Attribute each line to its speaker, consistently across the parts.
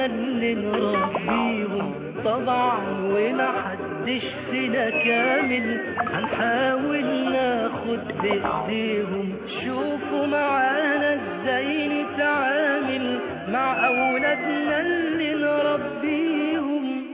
Speaker 1: اللي نربيهم طبعا ومحدش فينا كامل هنحاول ناخد بايديهم شوفوا معانا ازاي نتعامل مع اولادنا اللي نربيهم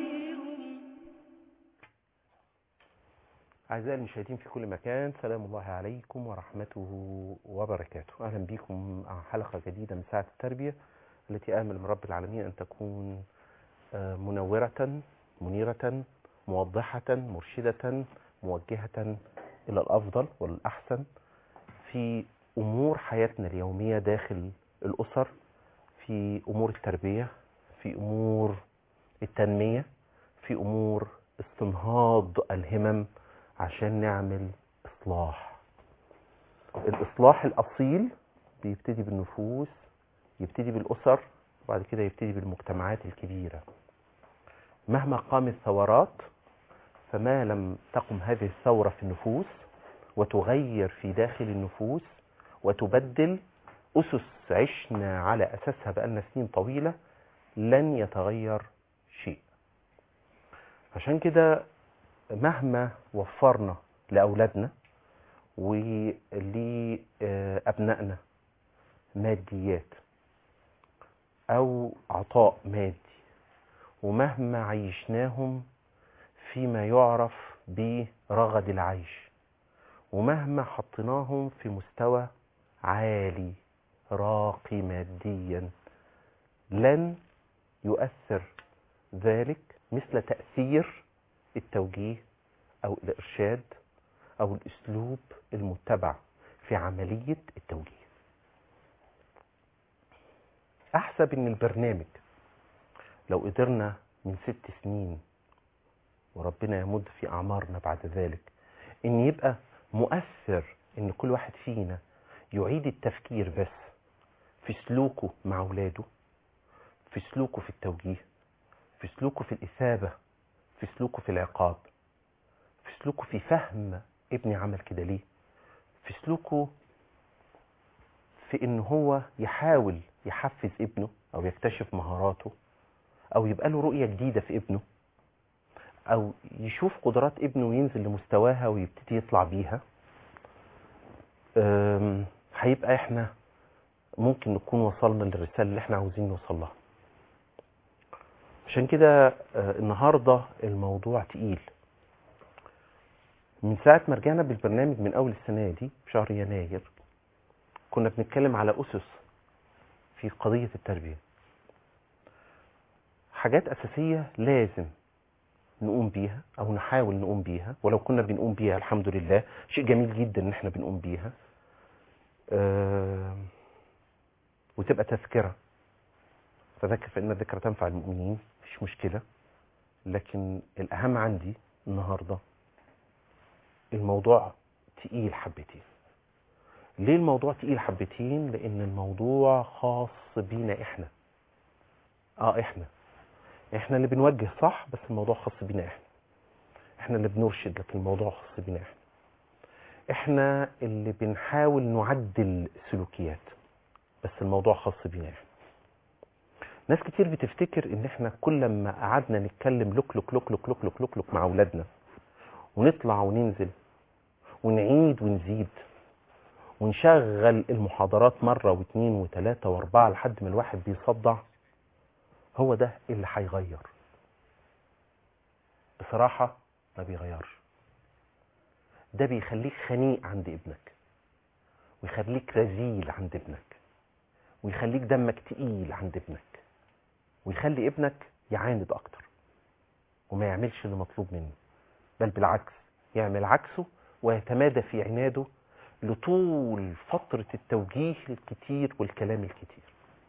Speaker 2: أعزائي المشاهدين في كل مكان سلام الله عليكم ورحمته وبركاته أهلا بكم مع حلقة جديدة من ساعة التربية التي آمل من رب العالمين أن تكون آه، منورة منيرة موضحة مرشدة موجهة إلى الأفضل والأحسن في أمور حياتنا اليومية داخل الأسر في أمور التربية في أمور التنمية في أمور استنهاض الهمم عشان نعمل إصلاح الإصلاح الأصيل بيبتدي بالنفوس يبتدي بالأسر وبعد كده يبتدي بالمجتمعات الكبيرة مهما قامت ثورات فما لم تقم هذه الثورة في النفوس وتغير في داخل النفوس وتبدل أسس عشنا على أساسها بقالنا سنين طويلة لن يتغير شيء عشان كده مهما وفرنا لأولادنا ولأبنائنا ماديات أو عطاء مادي ومهما عيشناهم فيما يعرف برغد العيش ومهما حطيناهم في مستوى عالي راقي ماديا لن يؤثر ذلك مثل تأثير التوجيه أو الإرشاد أو الأسلوب المتبع في عملية التوجيه أحسب أن البرنامج لو قدرنا من ست سنين وربنا يمد في أعمارنا بعد ذلك أن يبقى مؤثر أن كل واحد فينا يعيد التفكير بس في سلوكه مع أولاده في سلوكه في التوجيه في سلوكه في الإثابة في سلوكه في العقاب في سلوكه في فهم ابني عمل كده ليه في سلوكه في ان هو يحاول يحفز ابنه او يكتشف مهاراته او يبقى له رؤية جديدة في ابنه او يشوف قدرات ابنه وينزل لمستواها ويبتدي يطلع بيها أم، هيبقى احنا ممكن نكون وصلنا للرسالة اللي احنا عاوزين نوصل لها عشان كده آه، النهاردة الموضوع تقيل من ساعة ما رجعنا بالبرنامج من أول السنة دي في شهر يناير كنا بنتكلم على أسس في قضية التربية حاجات أساسية لازم نقوم بيها أو نحاول نقوم بيها ولو كنا بنقوم بيها الحمد لله شيء جميل جدا إن احنا بنقوم بيها آم، وتبقى تذكرة فذكر فإن الذكرى تنفع المؤمنين مفيش مشكلة لكن الأهم عندي النهاردة الموضوع تقيل حبتين ليه الموضوع تقيل حبتين لأن الموضوع خاص بينا إحنا آه إحنا إحنا اللي بنوجه صح بس الموضوع خاص بينا إحنا إحنا اللي بنرشد لكن الموضوع خاص بينا إحنا إحنا اللي بنحاول نعدل سلوكيات بس الموضوع خاص بينا إحنا ناس كتير بتفتكر ان احنا كل ما قعدنا نتكلم لوك لوك لوك لوك لوك لوك لوك لوك مع اولادنا ونطلع وننزل ونعيد ونزيد ونشغل المحاضرات مرة واثنين وثلاثة واربعة لحد ما الواحد بيصدع هو ده اللي هيغير بصراحة ما بيغيرش ده بيخليك خنيق عند ابنك ويخليك رزيل عند ابنك ويخليك دمك تقيل عند ابنك ويخلي ابنك يعاند اكتر وما يعملش اللي مطلوب منه بل بالعكس يعمل عكسه ويتمادى في عناده لطول فترة التوجيه الكتير والكلام الكتير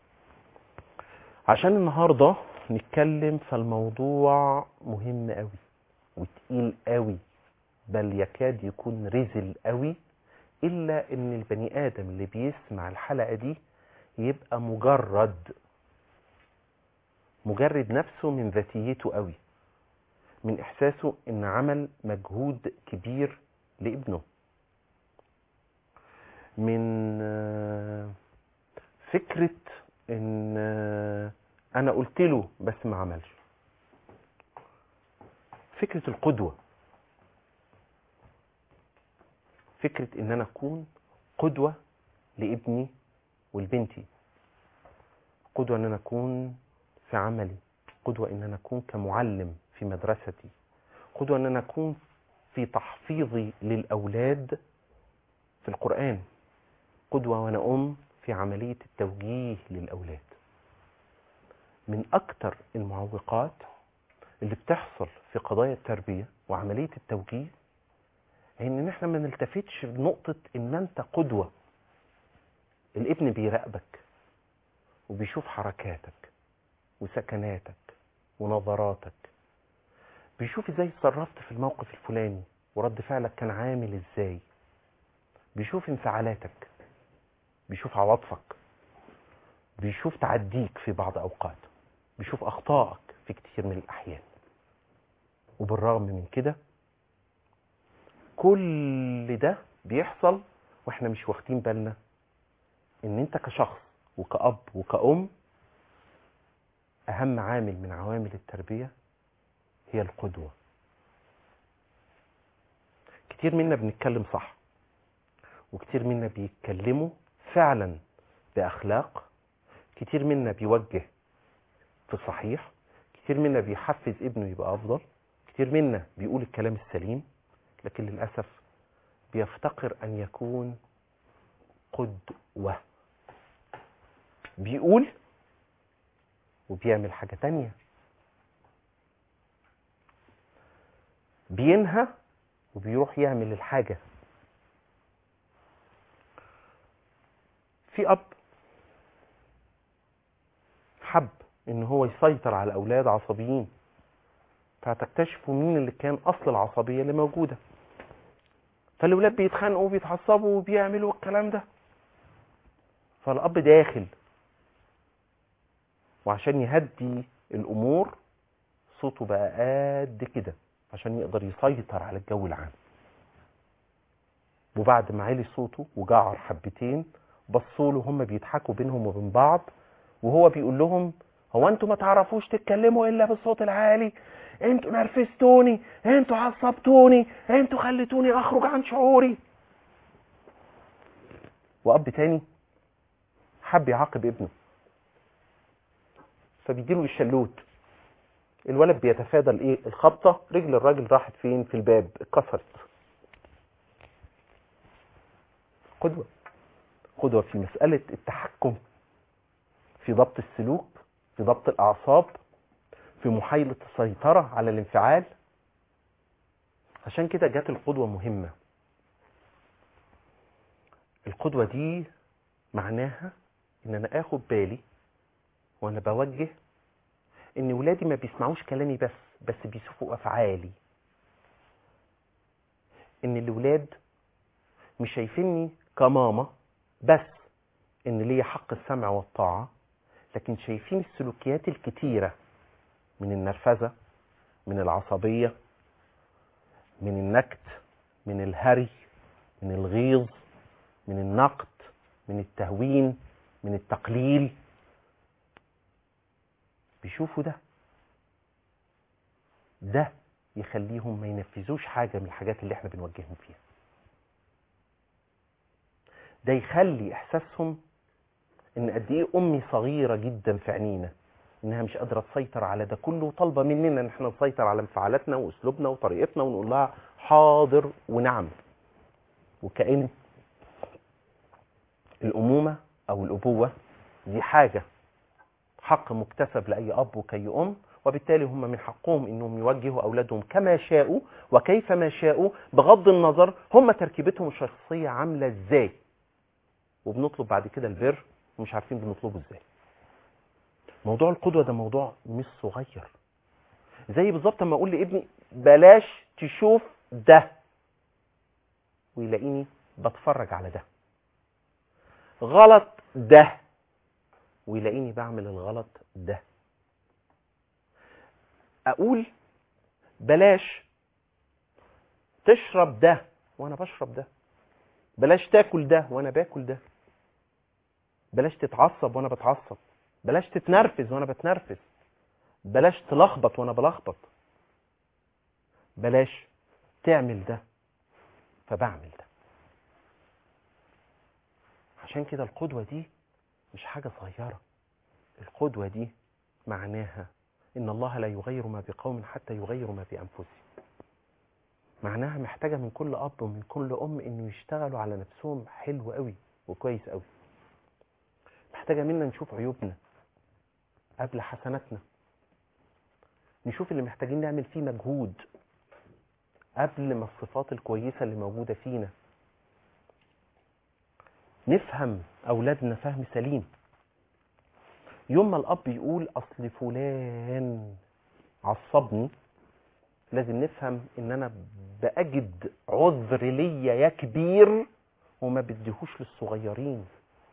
Speaker 2: عشان النهاردة نتكلم فالموضوع مهم قوي وتقيل قوي بل يكاد يكون رزل قوي إلا إن البني آدم اللي بيسمع الحلقة دي يبقى مجرد مجرد نفسه من ذاتيته قوي من إحساسه إن عمل مجهود كبير لابنه من آه، فكرة إن آه، انا قلت له بس ما عملش فكرة القدوة فكرة ان انا اكون قدوة لابني ولبنتي قدوة ان انا اكون في عملي قدوة ان انا اكون كمعلم في مدرستي قدوة ان انا اكون في تحفيظي للاولاد في القرآن قدوة وانا ام في عملية التوجيه للاولاد من اكتر المعوقات اللي بتحصل في قضايا التربية وعملية التوجيه ان احنا ما نلتفتش لنقطة ان انت قدوة الابن بيراقبك وبيشوف حركاتك وسكناتك ونظراتك بيشوف ازاي اتصرفت في الموقف الفلاني ورد فعلك كان عامل ازاي بيشوف انفعالاتك بيشوف عواطفك بيشوف تعديك في بعض اوقات بيشوف اخطائك في كتير من الاحيان وبالرغم من كده كل ده بيحصل واحنا مش واخدين بالنا ان انت كشخص وكأب وكأم اهم عامل من عوامل التربية هي القدوة كتير منا بنتكلم صح وكتير منا بيتكلموا فعلا بأخلاق كتير منا بيوجه في الصحيح كتير منا بيحفز ابنه يبقى أفضل كتير منا بيقول الكلام السليم لكن للأسف بيفتقر أن يكون قدوة بيقول وبيعمل حاجة تانية بينهى وبيروح يعمل الحاجة في أب حب إن هو يسيطر على أولاد عصبيين فهتكتشفوا مين اللي كان أصل العصبية اللي موجودة فالأولاد بيتخانقوا وبيتعصبوا وبيعملوا الكلام ده فالأب داخل وعشان يهدي الأمور صوته بقى قد كده عشان يقدر يسيطر على الجو العام وبعد ما علي صوته وجعر حبتين بصوا له هم بيضحكوا بينهم وبين بعض وهو بيقول لهم هو انتوا ما تعرفوش تتكلموا الا بالصوت العالي انتوا نرفزتوني انتوا عصبتوني انتوا خليتوني اخرج عن شعوري واب تاني حب يعاقب ابنه فبيديله الشلوت الولد بيتفادى الايه الخبطه رجل الراجل راحت فين في الباب اتكسرت قدوه قدوه في مساله التحكم في ضبط السلوك في ضبط الاعصاب في محاوله السيطره على الانفعال عشان كده جت القدوه مهمه القدوه دي معناها ان انا اخد بالي وانا بوجه ان ولادي ما بيسمعوش كلامي بس بس بيشوفوا افعالي ان الولاد مش شايفيني كماما بس ان ليا حق السمع والطاعة لكن شايفين السلوكيات الكتيرة من النرفزة من العصبية من النكت من الهري من الغيظ من النقد من التهوين من التقليل بيشوفوا ده ده يخليهم ما ينفذوش حاجة من الحاجات اللي احنا بنوجههم فيها ده يخلي احساسهم ان قد ايه امي صغيرة جدا في عينينا انها مش قادرة تسيطر على ده كله وطالبة مننا ان احنا نسيطر على انفعالاتنا واسلوبنا وطريقتنا ونقول لها حاضر ونعم وكأن الامومة او الابوة دي حاجة حق مكتسب لأي أب وكي أم وبالتالي هم من حقهم انهم يوجهوا اولادهم كما شاءوا وكيفما شاءوا بغض النظر هم تركيبتهم الشخصيه عامله ازاي وبنطلب بعد كده البر ومش عارفين بنطلبه ازاي موضوع القدوه ده موضوع مش صغير زي بالظبط لما اقول لابني بلاش تشوف ده ويلاقيني بتفرج على ده غلط ده ويلاقيني بعمل الغلط ده اقول بلاش تشرب ده وانا بشرب ده بلاش تاكل ده وانا باكل ده بلاش تتعصب وانا بتعصب بلاش تتنرفز وانا بتنرفز بلاش تلخبط وانا بلخبط بلاش تعمل ده فبعمل ده عشان كده القدوة دي مش حاجة صغيرة القدوة دي معناها إن الله لا يغير ما بقوم حتى يغيروا ما بأنفسهم معناها محتاجة من كل أب ومن كل أم إنه يشتغلوا على نفسهم حلو قوي وكويس قوي محتاجة منا نشوف عيوبنا قبل حسناتنا نشوف اللي محتاجين نعمل فيه مجهود قبل ما الصفات الكويسة اللي موجودة فينا نفهم أولادنا فهم سليم يوم ما الأب يقول أصل فلان عصبني لازم نفهم إن أنا بأجد عذر ليا يا كبير وما بديهوش للصغيرين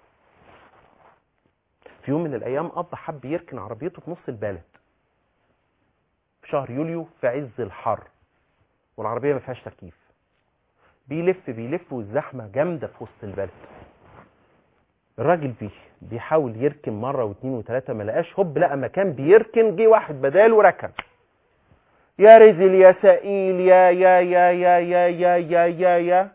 Speaker 2: في يوم من الأيام أب حب يركن عربيته في نص البلد في شهر يوليو في عز الحر والعربية ما فيهاش تكييف بيلف بيلف والزحمة جامدة في وسط البلد الراجل بي بيحاول يركن مرة واثنين وثلاثة ما لقاش هوب لقى مكان بيركن جه واحد بداله وركن يا رزل يا سئيل يا يا يا يا يا يا يا يا يا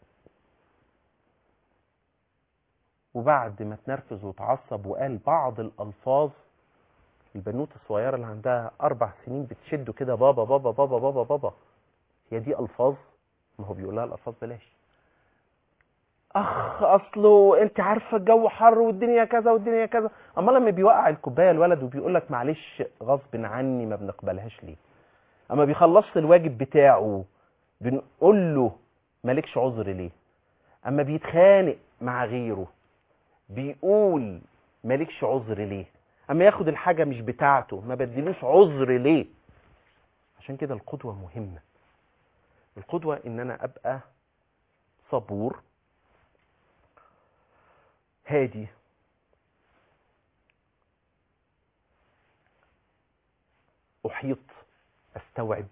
Speaker 2: وبعد ما اتنرفز واتعصب وقال بعض الألفاظ البنوتة الصغيرة اللي عندها أربع سنين بتشده كده بابا بابا بابا بابا بابا هي دي ألفاظ ما هو بيقول لها الألفاظ بلاش اخ اصله انت عارفه الجو حر والدنيا كذا والدنيا كذا اما لما بيوقع الكوبايه الولد وبيقول لك معلش غصب عني ما بنقبلهاش ليه اما بيخلص الواجب بتاعه بنقول له مالكش عذر ليه اما بيتخانق مع غيره بيقول مالكش عذر ليه اما ياخد الحاجه مش بتاعته ما بدلوش عذر ليه عشان كده القدوه مهمه القدوه ان انا ابقى صبور هادي أحيط أستوعب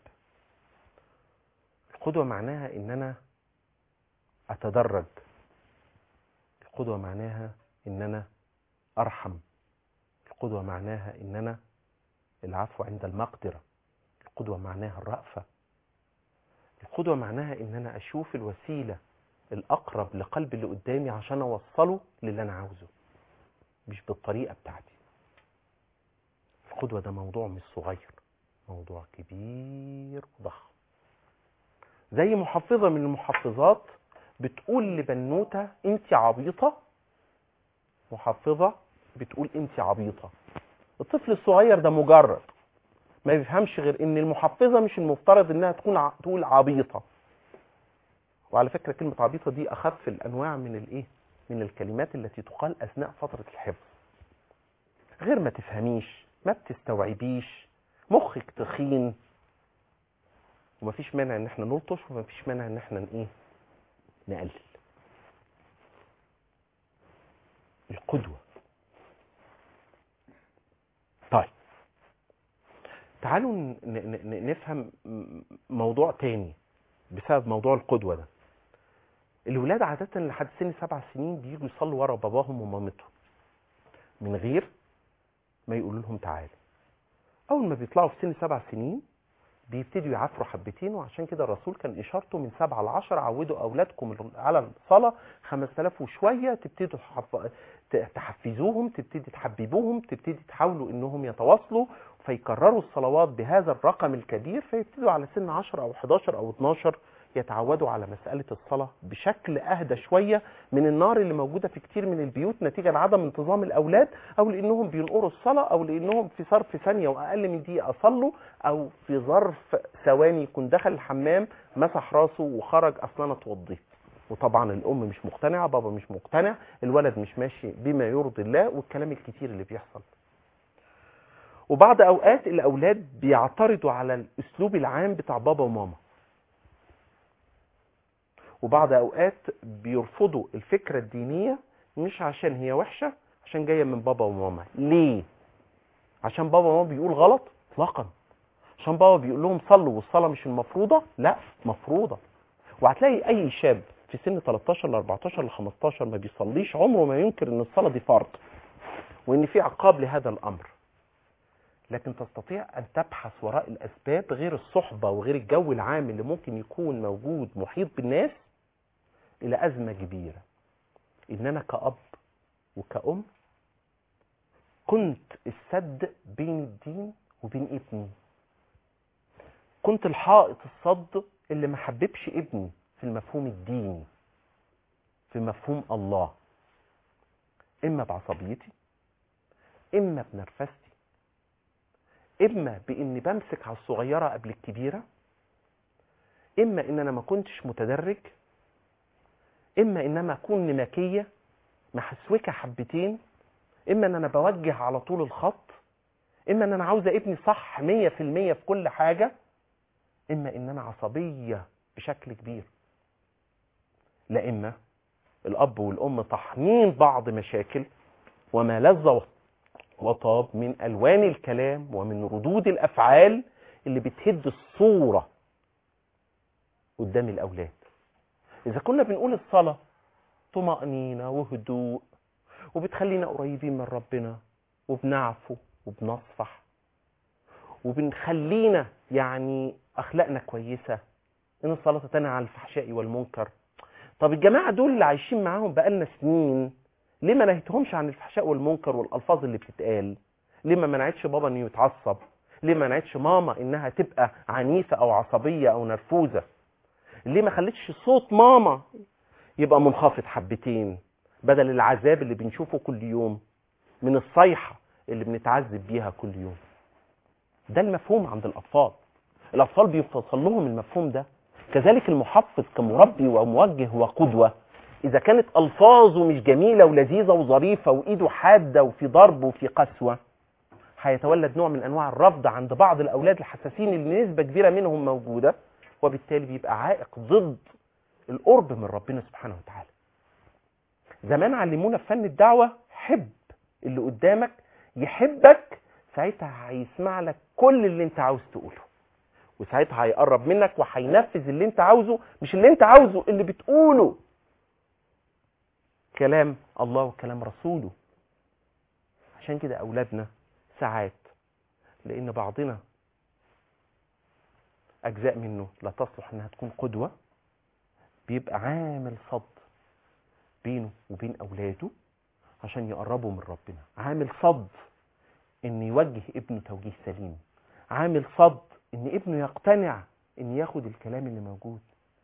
Speaker 2: القدوة معناها إن أنا أتدرج القدوة معناها إن أنا أرحم القدوة معناها إن أنا العفو عند المقدرة القدوة معناها الرأفة القدوة معناها إن أنا أشوف الوسيلة الأقرب لقلب اللي قدامي عشان أوصله للي أنا عاوزه مش بالطريقة بتاعتي القدوة ده موضوع مش صغير موضوع كبير وضخم زي محفظة من المحفظات بتقول لبنوتة انت عبيطة محفظة بتقول انت عبيطة الطفل الصغير ده مجرد ما بيفهمش غير ان المحفظة مش المفترض انها تكون ع... تقول عبيطة وعلى فكرة كلمة عبيطة دي أخف الأنواع من الإيه؟ من الكلمات التي تقال أثناء فترة الحفظ. غير ما تفهميش، ما بتستوعبيش، مخك تخين. ومفيش مانع إن إحنا نلطش ومفيش مانع إن إحنا إيه؟ نقلل. القدوة. طيب. تعالوا ن- ن- ن- نفهم موضوع تاني بسبب موضوع القدوة ده. الولاد عادة لحد سن سبع سنين بيجوا يصلوا ورا باباهم ومامتهم من غير ما يقولوا لهم تعالوا أول ما بيطلعوا في سن سبع سنين بيبتدوا يعافروا حبتين وعشان كده الرسول كان إشارته من سبعة لعشرة عودوا أولادكم على الصلاة 5000 وشوية تبتدوا تحف- ت- تحفزوهم تبتدي تحببوهم تبتدي تحاولوا إنهم يتواصلوا فيكرروا الصلوات بهذا الرقم الكبير فيبتدوا على سن 10 أو 11 أو 12 يتعودوا على مسألة الصلاة بشكل أهدى شوية من النار اللي موجودة في كتير من البيوت نتيجة لعدم انتظام الأولاد أو لأنهم بينقروا الصلاة أو لأنهم في ظرف ثانية وأقل من دقيقة صلوا أو في ظرف ثواني يكون دخل الحمام مسح راسه وخرج أصلا أنا اتوضيت وطبعا الأم مش مقتنعة بابا مش مقتنع الولد مش ماشي بما يرضي الله والكلام الكتير اللي بيحصل وبعض أوقات الأولاد بيعترضوا على الأسلوب العام بتاع بابا وماما وبعض اوقات بيرفضوا الفكره الدينيه مش عشان هي وحشه عشان جايه من بابا وماما ليه عشان بابا وماما بيقول غلط اطلاقا عشان بابا بيقول لهم صلوا والصلاه مش المفروضه لا مفروضه وهتلاقي اي شاب في سن 13 ل 14 ل 15 ما بيصليش عمره ما ينكر ان الصلاه دي فرض وان في عقاب لهذا الامر لكن تستطيع ان تبحث وراء الاسباب غير الصحبه وغير الجو العام اللي ممكن يكون موجود محيط بالناس الى ازمه كبيره ان انا كاب وكأم كنت السد بين الدين وبين ابني كنت الحائط الصد اللي ما حببش ابني في المفهوم الديني في مفهوم الله اما بعصبيتي اما بنرفزتي اما باني بمسك على الصغيره قبل الكبيره اما ان انا ما كنتش متدرج اما ان انا اكون نمكيه محسوكه حبتين اما ان انا بوجه على طول الخط اما ان انا عاوزه ابني صح 100% في كل حاجه اما ان انا عصبيه بشكل كبير لا اما الاب والام طحنين بعض مشاكل وما لذ وطاب من الوان الكلام ومن ردود الافعال اللي بتهد الصوره قدام الاولاد اذا كنا بنقول الصلاه طمانينه وهدوء وبتخلينا قريبين من ربنا وبنعفو وبنصفح وبنخلينا يعني اخلاقنا كويسه ان الصلاه تنهى عن الفحشاء والمنكر طب الجماعه دول اللي عايشين معاهم بقالنا سنين ليه ما نهيتهمش عن الفحشاء والمنكر والالفاظ اللي بتتقال ليه ما منعتش بابا انه يتعصب ليه ما منعتش ماما انها تبقى عنيفه او عصبيه او نرفوزه ليه ما خلتش صوت ماما يبقى منخفض حبتين بدل العذاب اللي بنشوفه كل يوم من الصيحه اللي بنتعذب بيها كل يوم ده المفهوم عند الاطفال الاطفال بيوصل لهم المفهوم ده كذلك المحفظ كمربي وموجه وقدوه اذا كانت الفاظه مش جميله ولذيذه وظريفه وايده حاده وفي ضرب وفي قسوه هيتولد نوع من انواع الرفض عند بعض الاولاد الحساسين اللي نسبه كبيره منهم موجوده وبالتالي بيبقى عائق ضد القرب من ربنا سبحانه وتعالى زمان علمونا في فن الدعوه حب اللي قدامك يحبك ساعتها هيسمع لك كل اللي انت عاوز تقوله وساعتها هيقرب منك وهينفذ اللي انت عاوزه مش اللي انت عاوزه اللي بتقوله كلام الله وكلام رسوله عشان كده اولادنا ساعات لان بعضنا اجزاء منه لا تصلح انها تكون قدوه بيبقى عامل صد بينه وبين اولاده عشان يقربوا من ربنا عامل صد ان يوجه ابنه توجيه سليم عامل صد ان ابنه يقتنع ان ياخد الكلام اللي موجود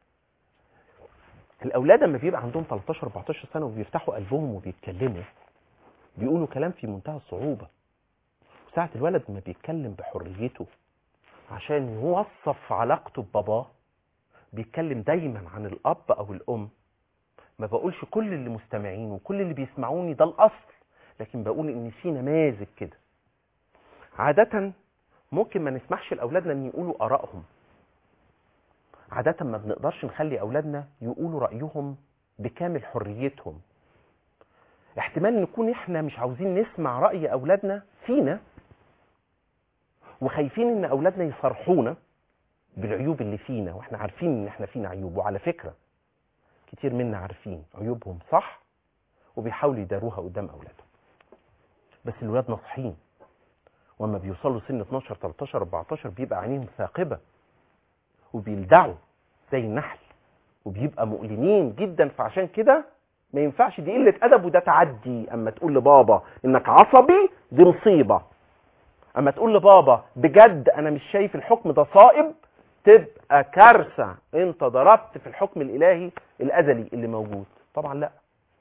Speaker 2: الاولاد لما بيبقى عندهم 13 14 سنه وبيفتحوا قلبهم وبيتكلموا بيقولوا كلام في منتهى الصعوبه ساعة الولد ما بيتكلم بحريته عشان يوصف علاقته بباباه بيتكلم دايما عن الاب او الام ما بقولش كل اللي مستمعين وكل اللي بيسمعوني ده الاصل لكن بقول ان في نماذج كده عادة ممكن ما نسمحش لاولادنا ان يقولوا ارائهم عادة ما بنقدرش نخلي اولادنا يقولوا رايهم بكامل حريتهم احتمال نكون احنا مش عاوزين نسمع راي اولادنا فينا وخايفين ان اولادنا يصرحونا بالعيوب اللي فينا واحنا عارفين ان احنا فينا عيوب وعلى فكره كتير منا عارفين عيوبهم صح وبيحاولوا يداروها قدام اولادهم بس الولاد ناصحين واما بيوصلوا سن 12 13 14 بيبقى عينيهم ثاقبه وبيلدعوا زي النحل وبيبقى مؤلمين جدا فعشان كده ما ينفعش دي قله ادب وده تعدي اما تقول لبابا انك عصبي دي مصيبه اما تقول لبابا بجد انا مش شايف الحكم ده صائب تبقى كارثه انت ضربت في الحكم الالهي الازلي اللي موجود طبعا لا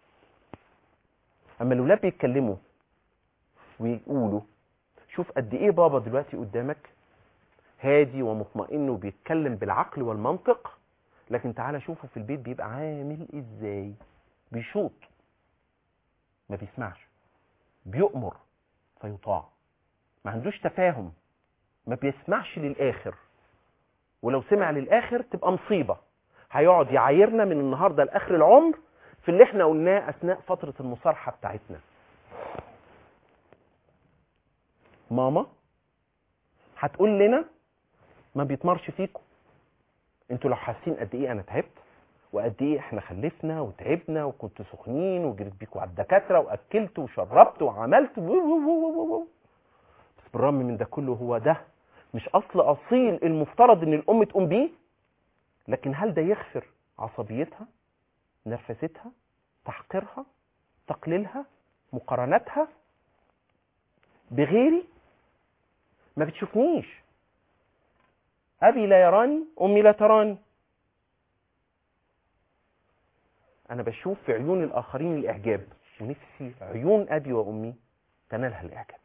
Speaker 2: اما الاولاد بيتكلموا ويقولوا شوف قد ايه بابا دلوقتي قدامك هادي ومطمئن وبيتكلم بالعقل والمنطق لكن تعالى شوفه في البيت بيبقى عامل ازاي بيشوط ما بيسمعش بيؤمر فيطاع ما عندوش تفاهم ما بيسمعش للاخر ولو سمع للاخر تبقى مصيبه هيقعد يعايرنا من النهارده لاخر العمر في اللي احنا قلناه اثناء فتره المصارحه بتاعتنا ماما هتقول لنا ما بيتمرش فيكم انتوا لو حاسين قد ايه انا تعبت وقد ايه احنا خلفنا وتعبنا وكنتوا سخنين وجريت بيكوا على الدكاتره واكلت وشربت وعملت و- و- و- و- و- بس بالرغم من ده كله هو ده مش اصل اصيل المفترض ان الام تقوم بيه لكن هل ده يغفر عصبيتها نرفزتها تحقيرها تقليلها مقارنتها بغيري ما بتشوفنيش ابي لا يراني امي لا تراني انا بشوف في عيون الاخرين الاعجاب ونفسي عيون ابي وامي تنالها الاعجاب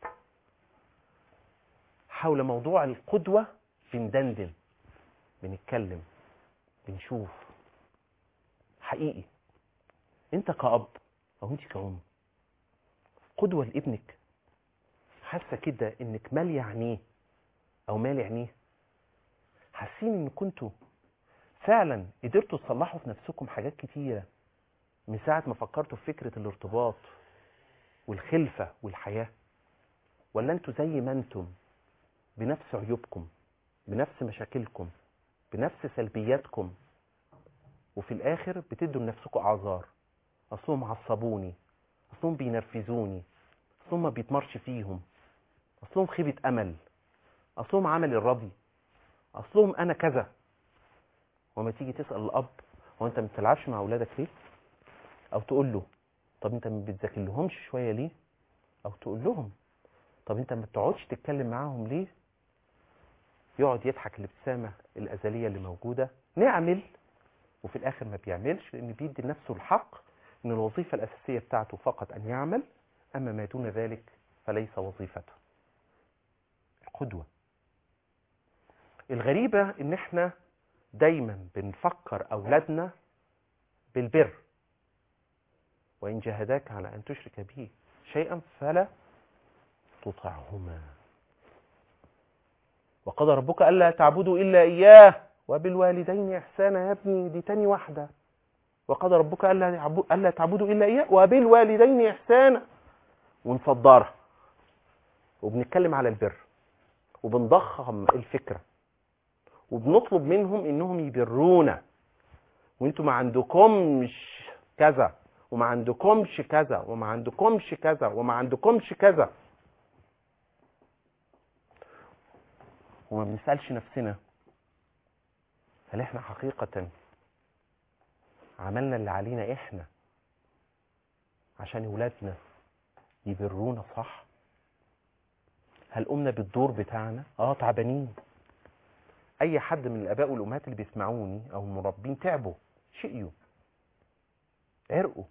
Speaker 2: حول موضوع القدوه بندندن بنتكلم بنشوف حقيقي انت كأب او انت كأم قدوة لابنك حاسة كده انك مالية عينيه او مالي عينيه حاسين ان كنتوا فعلا قدرتوا تصلحوا في نفسكم حاجات كتيرة من ساعة ما فكرتوا في فكرة الارتباط والخلفة والحياة ولا انتوا زي ما انتم بنفس عيوبكم بنفس مشاكلكم بنفس سلبياتكم وفي الاخر بتدوا لنفسكم اعذار اصلهم عصبوني اصلهم بينرفزوني اصلهم ما بيتمرش فيهم اصلهم خيبة امل اصلهم عمل الرضي اصلهم انا كذا وما تيجي تسأل الاب هو انت ما بتلعبش مع اولادك ليه او تقول له طب انت ما بتذاكر لهمش شويه ليه او تقول لهم طب انت ما بتقعدش تتكلم معاهم ليه يقعد يضحك الابتسامه الازليه اللي موجوده نعمل وفي الاخر ما بيعملش لان بيدي لنفسه الحق ان الوظيفه الاساسيه بتاعته فقط ان يعمل اما ما دون ذلك فليس وظيفته القدوه الغريبه ان احنا دايما بنفكر اولادنا بالبر وان جاهداك على ان تشرك به شيئا فلا تطعهما وقضى ربك الا تعبدوا الا اياه وبالوالدين احسانا يا ابني دي تاني واحده وقضى ربك الا يعبو- الا تعبدوا الا اياه وبالوالدين احسانا ونصدرها وبنتكلم على البر وبنضخم الفكره وبنطلب منهم انهم يبرونا وانتوا ما عندكمش كذا وما عندكمش كذا وما عندكمش كذا وما عندكمش كذا وما بنسألش نفسنا هل احنا حقيقة عملنا اللي علينا احنا عشان ولادنا يبرونا صح هل قمنا بالدور بتاعنا اه تعبانين اي حد من الاباء والامهات اللي بيسمعوني او المربين تعبوا شقيوا عرقوا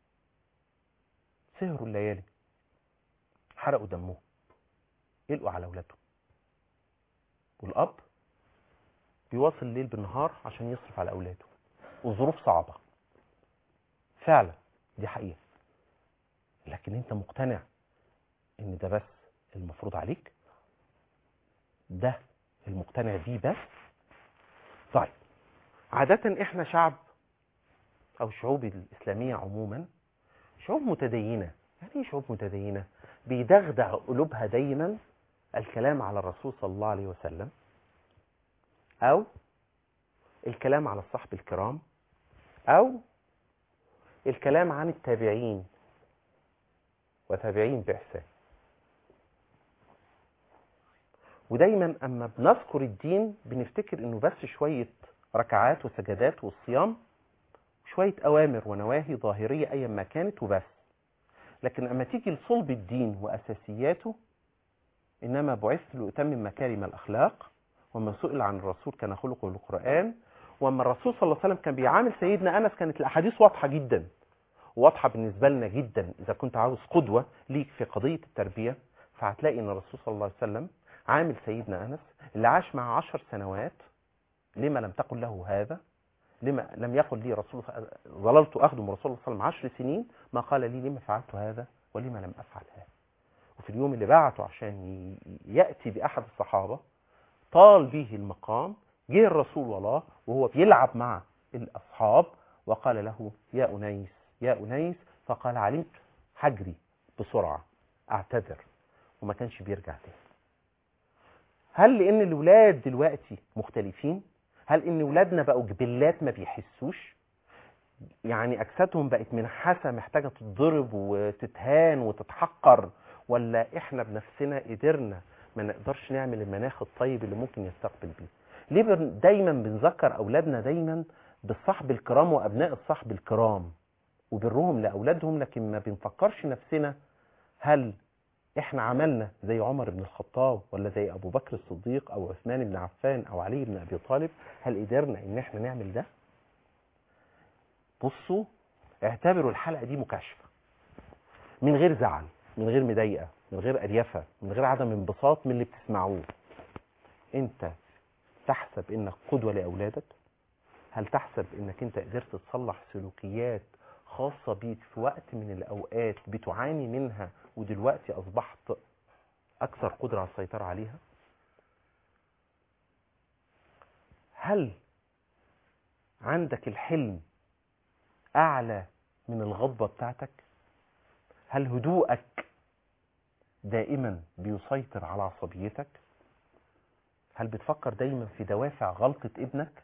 Speaker 2: سهروا الليالي حرقوا دمهم يلقوا على اولادهم والاب بيواصل الليل بالنهار عشان يصرف على اولاده وظروف صعبه فعلا دي حقيقه لكن انت مقتنع ان ده بس المفروض عليك ده المقتنع بيه بس طيب عادة احنا شعب او الشعوب الاسلامية عموما شعوب متدينة يعني ايه شعوب متدينة بيدغدغ قلوبها دايما الكلام على الرسول صلى الله عليه وسلم او الكلام على الصحب الكرام او الكلام عن التابعين وتابعين بإحسان ودايما اما بنذكر الدين بنفتكر انه بس شوية ركعات وسجدات والصيام شوية اوامر ونواهي ظاهرية ايا ما كانت وبس لكن اما تيجي لصلب الدين واساسياته انما بعثت لاتمم مكارم الاخلاق وما سئل عن الرسول كان خلقه القران واما الرسول صلى الله عليه وسلم كان بيعامل سيدنا انس كانت الاحاديث واضحه جدا واضحه بالنسبه لنا جدا اذا كنت عاوز قدوه ليك في قضيه التربيه فهتلاقي ان الرسول صلى الله عليه وسلم عامل سيدنا انس اللي عاش معه عشر سنوات لما لم تقل له هذا لما لم يقل لي رسول ظللت اخدم رسول الله صلى الله عليه وسلم عشر سنين ما قال لي لما فعلت هذا ولما لم افعل هذا وفي اليوم اللي بعته عشان ي- ياتي باحد الصحابه طال به المقام جه الرسول والله وهو بيلعب مع الاصحاب وقال له يا انيس يا انيس فقال علمت حجري بسرعه اعتذر وما كانش بيرجع تاني هل لان الولاد دلوقتي مختلفين هل ان ولادنا بقوا جبلات ما بيحسوش يعني اجسادهم بقت منحسه محتاجه تتضرب وتتهان وتتحقر ولا احنا بنفسنا قدرنا ما نقدرش نعمل المناخ الطيب اللي ممكن يستقبل بيه ليه بن- دايما بنذكر اولادنا دايما بالصحب الكرام وابناء الصحب الكرام وبرهم لاولادهم لكن ما بنفكرش نفسنا هل احنا عملنا زي عمر بن الخطاب ولا زي ابو بكر الصديق او عثمان بن عفان او علي بن ابي طالب هل قدرنا ان احنا نعمل ده بصوا اعتبروا الحلقه دي مكاشفه من غير زعل من غير مضايقه من غير اريفه من غير عدم انبساط من اللي بتسمعوه انت تحسب انك قدوه لاولادك هل تحسب انك انت قدرت تصلح سلوكيات خاصه بيك في وقت من الاوقات بتعاني منها ودلوقتي اصبحت اكثر قدره على السيطره عليها هل عندك الحلم اعلى من الغضبه بتاعتك هل هدوءك دائما بيسيطر على عصبيتك هل بتفكر دايما في دوافع غلطه ابنك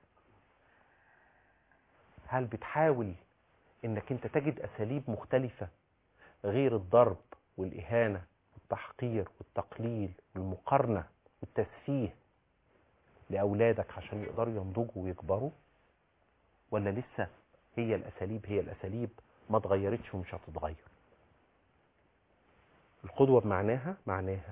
Speaker 2: هل بتحاول انك انت تجد اساليب مختلفه غير الضرب والاهانه والتحقير والتقليل والمقارنه والتسفيه لاولادك عشان يقدروا ينضجوا ويكبروا ولا لسه هي الاساليب هي الاساليب ما اتغيرتش ومش هتتغير القدوه بمعناها معناها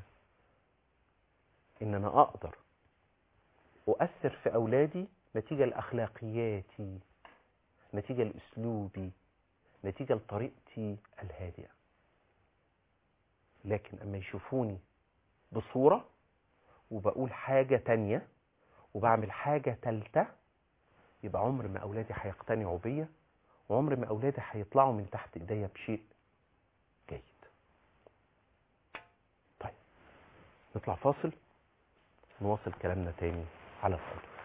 Speaker 2: ان انا اقدر اؤثر في اولادي نتيجه لاخلاقياتي نتيجه لاسلوبي نتيجه لطريقتي الهادئه لكن اما يشوفوني بصوره وبقول حاجه تانية وبعمل حاجه تالتة يبقى عمر ما اولادي هيقتنعوا بيا وعمر ما اولادي هيطلعوا من تحت ايديا بشيء جيد طيب نطلع فاصل نواصل كلامنا تاني على القدوة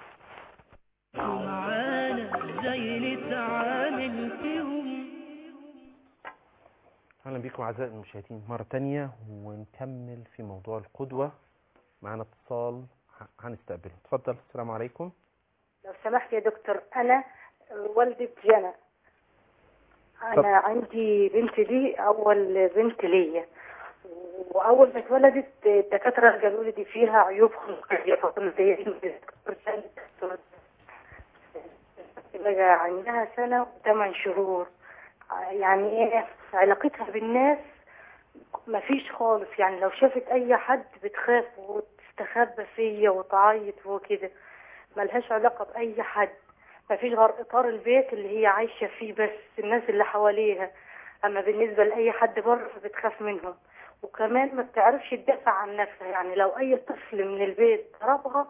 Speaker 1: ومعانا ازاي نتعامل فيهم
Speaker 2: اهلا بكم اعزائي المشاهدين مره تانية ونكمل في موضوع القدوه معانا اتصال ه- هنستقبله اتفضل السلام عليكم
Speaker 3: لو سمحت يا دكتور انا والدة جنى
Speaker 2: طب.
Speaker 3: انا عندي بنت لي اول بنت ليا واول ما اتولدت الدكاتره قالوا لي دي فيها عيوب خلقيه فكنت زي بقى عندها سنه وثمان شهور يعني ايه علاقتها بالناس ما فيش خالص يعني لو شافت اي حد بتخاف وتستخبى فيا وتعيط وكده ملهاش علاقة بأي حد مفيش غير إطار البيت اللي هي عايشة فيه بس الناس اللي حواليها أما بالنسبة لأي حد بره فبتخاف منهم وكمان ما بتعرفش تدافع عن نفسها يعني لو أي طفل من البيت ضربها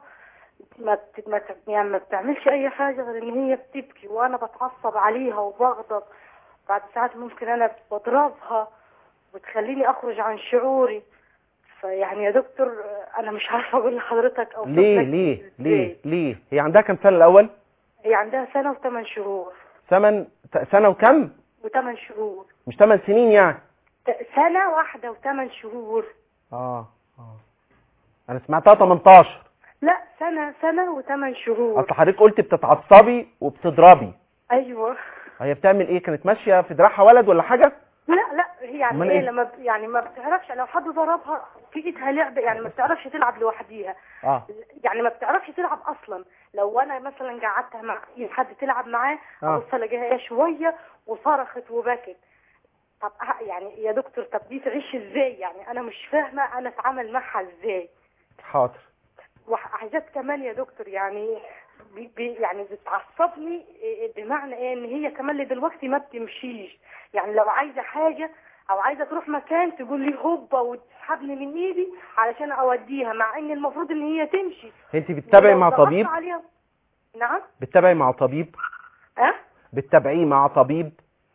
Speaker 3: ما بت... ما, ت... يعني ما بتعملش أي حاجة غير إن هي بتبكي وأنا بتعصب عليها وبغضب بعد ساعات ممكن أنا بضربها وتخليني أخرج عن شعوري فيعني يا دكتور أنا مش عارفة أقول لحضرتك أو
Speaker 2: ليه ليه ليه ليه هي عندها كام سنه الاول
Speaker 3: هي عندها سنة وثمان شهور
Speaker 2: ثمن ت- سنه وكم
Speaker 3: وثمان شهور
Speaker 2: مش ثمان سنين يعني
Speaker 3: ت- سنة واحدة وثمان شهور
Speaker 2: اه اه انا سمعتها 18
Speaker 3: لا سنة سنة وثمان شهور
Speaker 2: اصل حضرتك قلت بتتعصبي وبتضربي
Speaker 3: أيوة
Speaker 2: هي بتعمل ايه كانت ماشيه في دراعها ولد ولا حاجه
Speaker 3: لا لا هي يعني
Speaker 2: أمال
Speaker 3: ايه
Speaker 2: إيه؟
Speaker 3: لما ب- يعني ما بتعرفش لو حد ضربها في ايدها لعبة يعني ما بتعرفش تلعب لوحديها
Speaker 2: اه
Speaker 3: يعني ما بتعرفش تلعب اصلا لو انا مثلا قعدتها مع اي حد تلعب معاه
Speaker 2: آه.
Speaker 3: ابص الاقيها ايه شويه وصرخت وبكت طب ه- يعني يا دكتور طب دي تعيش ازاي يعني انا مش فاهمه انا اتعامل معها ازاي
Speaker 2: حاضر
Speaker 3: وحاجات كمان يا دكتور يعني بي بي يعني بتعصبني إيه- بمعنى ايه ان هي كمان لدلوقتي ما بتمشيش يعني لو عايزه حاجه او عايزه تروح مكان تقول لي هوبا وتسحبني من ايدي علشان اوديها مع ان المفروض ان هي تمشي
Speaker 2: انت بتتابعي
Speaker 3: ولو
Speaker 2: مع
Speaker 3: ضغطت
Speaker 2: طبيب
Speaker 3: عليها نعم
Speaker 2: بتتابعي مع طبيب
Speaker 3: اه
Speaker 2: بتتابعيه مع طبيب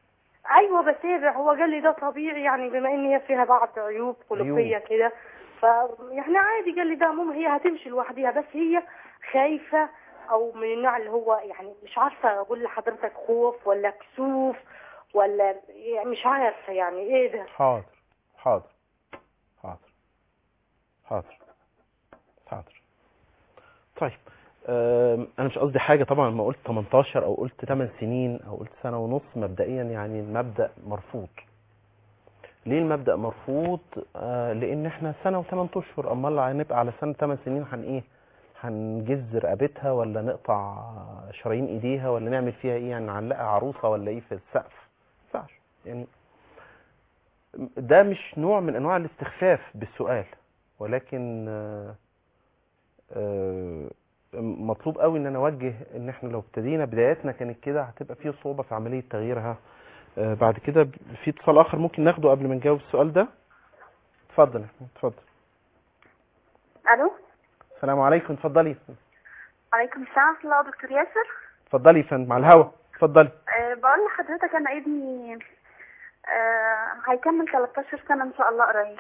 Speaker 3: ايوه بتابع هو قال لي ده طبيعي يعني بما ان هي فيها بعض عيوب خلقيه
Speaker 2: عيوب.
Speaker 3: كده ف يعني عادي قال لي ده مم هي هتمشي لوحدها بس هي خايفه او من النوع اللي هو يعني مش عارفه اقول لحضرتك خوف ولا كسوف ولا يعني مش عارفه يعني ايه ده
Speaker 2: حاضر حاضر حاضر حاضر حاضر طيب آم، انا مش قصدي حاجه طبعا ما قلت 18 او قلت 8 سنين او قلت سنه ونص مبدئيا يعني المبدا مرفوض ليه المبدا مرفوض آه لان احنا سنه وثمان اشهر امال هنبقى على سنه 8 سنين هن ايه هنجز رقبتها ولا نقطع شرايين ايديها ولا نعمل فيها ايه يعني نعلقها عروسه ولا ايه في السقف ما ينفعش يعني ده مش نوع من انواع الاستخفاف بالسؤال ولكن آه، آه، مطلوب قوي ان انا اوجه ان احنا لو ابتدينا بداياتنا كانت كده هتبقى فيه صعوبه في عمليه تغييرها آه، بعد كده في اتصال اخر ممكن ناخده قبل ما نجاوب السؤال ده اتفضل يا أحمد، اتفضل
Speaker 4: الو
Speaker 2: السلام عليكم اتفضلي
Speaker 4: عليكم السلام ورحمه الله دكتور ياسر
Speaker 2: اتفضلي يا فندم على الهوا اتفضلي
Speaker 4: أه بقول لحضرتك انا ابني أه هيكمل 13 سنه ان شاء الله قريب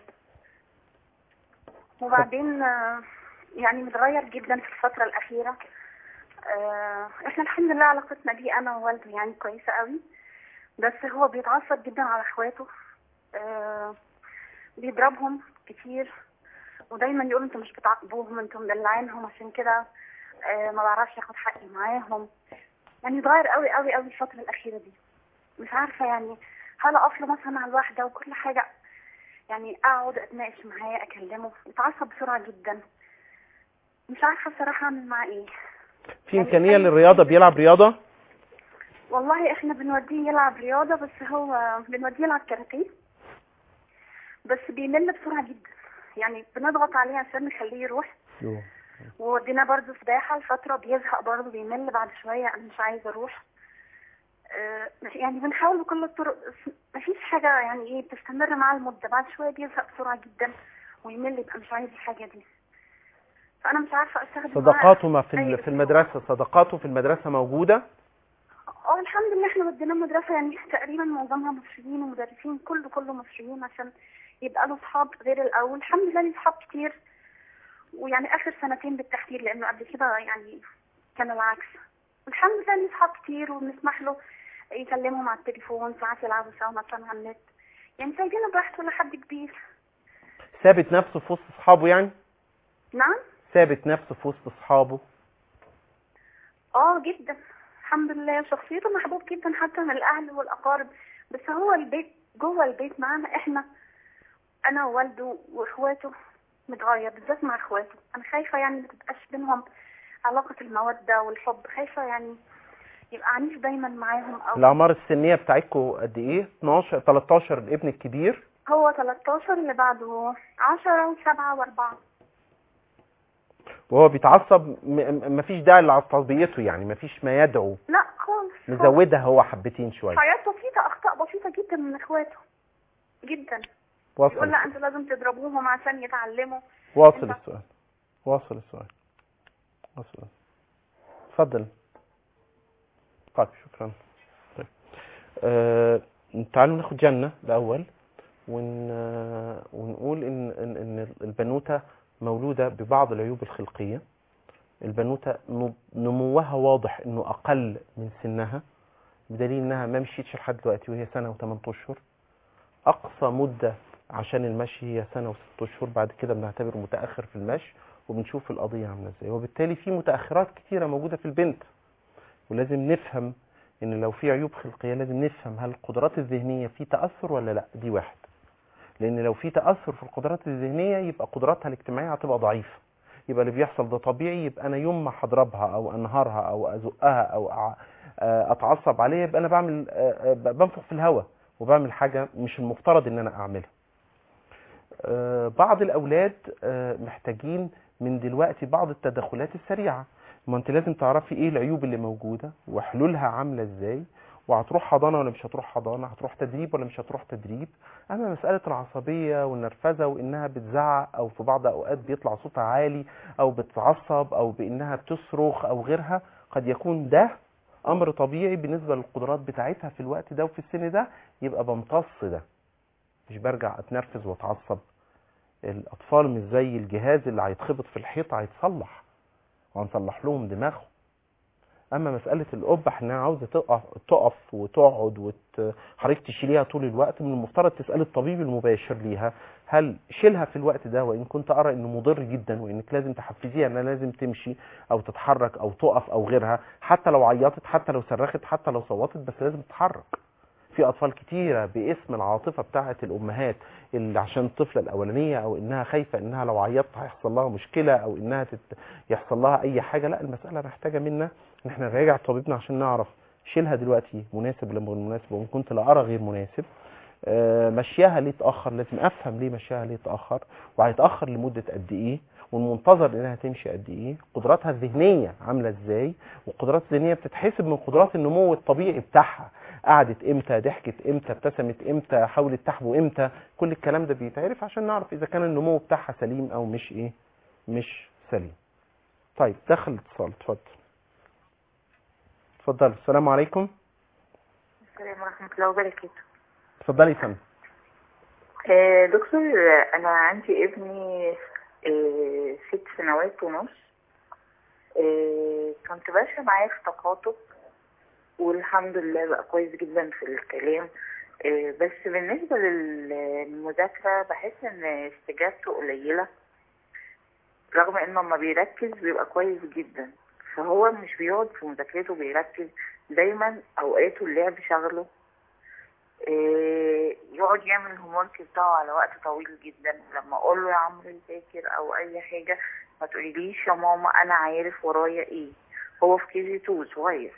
Speaker 4: وبعدين أه يعني متغير جدا في الفتره الاخيره أه احنا الحمد لله علاقتنا بيه انا ووالده يعني كويسه قوي بس هو بيتعصب جدا على اخواته أه بيضربهم كتير ودايما يقول انتوا مش بتعاقبوهم انتوا مدلعينهم عشان كده آه، ما بعرفش اخد حقي معاهم يعني اتغير قوي قوي قوي الفترة الأخيرة دي مش عارفة يعني هل أقف له مثلا على الواحدة وكل حاجة يعني أقعد أتناقش معاه أكلمه يتعصب بسرعة جدا مش عارفة الصراحة أعمل معاه إيه
Speaker 2: في امكانيه للرياضه بيلعب رياضه
Speaker 4: والله إحنا بنوديه يلعب رياضة بس هو بنوديه يلعب كاراتيه بس بيمل بسرعة جدا يعني بنضغط عليه عشان نخليه يروح وودينا برضه سباحة لفترة بيزهق برضه بيمل بعد شوية أنا مش عايزة أروح آه، يعني بنحاول بكل الطرق بس مفيش حاجة يعني إيه بتستمر معاه المدة بعد شوية بيزهق بسرعة جدا ويمل يبقى مش عايز الحاجة دي فأنا مش عارفة أستخدم معاه
Speaker 2: صداقاته ما في
Speaker 4: أي
Speaker 2: ال- في
Speaker 4: أسلوب.
Speaker 2: المدرسه صداقاته في المدرسه موجوده
Speaker 4: اه الحمد لله احنا وديناه مدرسة يعني تقريبا معظمها مصريين ومدرسين كله كله مصريين عشان يبقى له صحاب غير الأول الحمد لله ليه صحاب كتير ويعني آخر سنتين بالتحديد لأنه قبل كده يعني كان العكس الحمد لله ليه صحاب كتير وبنسمح له يكلمهم على التليفون ساعات يلعبوا سوا مثلا على النت يعني سايبينه براحته لحد كبير
Speaker 2: ثابت نفسه في وسط اصحابه يعني
Speaker 4: نعم
Speaker 2: ثابت نفسه في وسط اصحابه
Speaker 4: اه جدا الحمد لله شخصيته محبوب جدا حتى من الاهل والاقارب بس هو البيت جوه البيت معانا احنا انا ووالده واخواته متغير بالذات مع اخواته انا خايفه يعني ما تبقاش بينهم علاقه الموده والحب خايفه يعني يبقى عنيف دايما معاهم او
Speaker 2: الاعمار السنيه بتاعتكم قد ايه 12 13 الابن الكبير
Speaker 4: هو 13 اللي بعده 10 و7 و4
Speaker 2: وهو بيتعصب م- م- مفيش داعي لعصبيته يعني مفيش ما يدعو
Speaker 4: لا خالص خالص.
Speaker 2: نزودها هو حبتين شويه
Speaker 4: حاجات بسيطه اخطاء بسيطه جدا من اخواته جدا
Speaker 2: واصل
Speaker 4: يقول لا انتوا لازم تضربوهم عشان يتعلموا
Speaker 2: واصل
Speaker 4: انت-
Speaker 2: السؤال واصل السؤال واصل اتفضل طيب شكرا طيب آه تعالوا ناخد جنة الأول ون... آه، ونقول إن... إن إن البنوتة مولودة ببعض العيوب الخلقية البنوتة ن- نموها واضح إنه أقل من سنها بدليل إنها ما مشيتش لحد دلوقتي وهي سنة وثمان أشهر أقصى مدة عشان المشي هي سنة وست أشهر بعد كده بنعتبره متأخر في المشي وبنشوف القضية عاملة ازاي وبالتالي في متأخرات كتيرة موجودة في البنت ولازم نفهم ان لو في عيوب خلقية لازم نفهم هل القدرات الذهنية في تأثر ولا لا دي واحد لان لو في تأثر في القدرات الذهنية يبقى قدراتها الاجتماعية هتبقى ضعيفة يبقى اللي بيحصل ده طبيعي يبقى انا يوم ما هضربها او انهارها او ازقها او أع- آه، اتعصب عليها يبقى انا بعمل آه، آه، بنفخ في الهواء وبعمل حاجة مش المفترض ان انا اعملها آه، بعض الاولاد آه، محتاجين من دلوقتي بعض التدخلات السريعه ما انت لازم تعرفي ايه العيوب اللي موجوده وحلولها عامله ازاي وهتروح حضانه ولا مش هتروح حضانه هتروح تدريب ولا مش هتروح تدريب اما مساله العصبيه والنرفزه وانها بتزعق او في بعض الاوقات بيطلع صوتها عالي او بتتعصب او بانها بتصرخ او غيرها قد يكون ده امر طبيعي بالنسبه للقدرات بتاعتها في الوقت ده وفي السن ده يبقى بمتص ده مش برجع اتنرفز واتعصب الاطفال مش زي الجهاز اللي هيتخبط في الحيط هيتصلح وهنصلح لهم دماغهم اما مساله القبح انها عاوزه تقف تقف وتقعد وت... حضرتك تشيليها طول الوقت من المفترض تسالي الطبيب المباشر ليها هل شيلها في الوقت ده وان كنت ارى انه مضر جدا وانك لازم تحفزيها انها لازم تمشي او تتحرك او تقف او غيرها حتى لو عيطت حتى لو صرخت حتى لو صوتت بس لازم تتحرك في اطفال كتيره باسم العاطفه بتاعه الامهات اللي عشان الطفله الاولانيه او انها خايفه انها لو عيطت هيحصل لها مشكله او انها تت... يحصل لها اي حاجه لا المساله محتاجه منا ان احنا نراجع طبيبنا عشان نعرف شيلها دلوقتي مناسب ولا غير مناسب وان كنت لا ارى غير مناسب آه، مشيها ليه اتاخر لازم افهم ليه مشيها ليه اتاخر وهيتاخر لمده قد ايه والمنتظر انها تمشي قد ايه قدراتها الذهنيه عامله ازاي والقدرات الذهنيه بتتحسب من قدرات النمو الطبيعي بتاعها قعدت امتى ضحكت امتى ابتسمت امتى حاولت تحبو امتى كل الكلام ده بيتعرف عشان نعرف اذا كان النمو بتاعها سليم او مش ايه مش سليم طيب دخل الاتصال اتفضل اتفضل السلام عليكم
Speaker 5: السلام ورحمة الله وبركاته
Speaker 2: اتفضلي يا فندم
Speaker 5: آه، دكتور آه، أنا عندي ابني آه، ست سنوات ونص آه، كنت ماشية معاه في تقاطب والحمد لله بقى كويس جدا في الكلام آه، بس بالنسبة للمذاكرة بحس إن استجابته قليلة رغم إنه لما بيركز بيبقى كويس جدا فهو مش بيقعد في مذاكرته بيركز دايما أوقاته اللعب شغله إيه، يقعد يعمل الهومورك بتاعه على وقت طويل جدا لما اقول له يا عمرو ذاكر او اي حاجه ما تقوليليش يا ماما انا عارف ورايا ايه هو في كي جي 2 صغير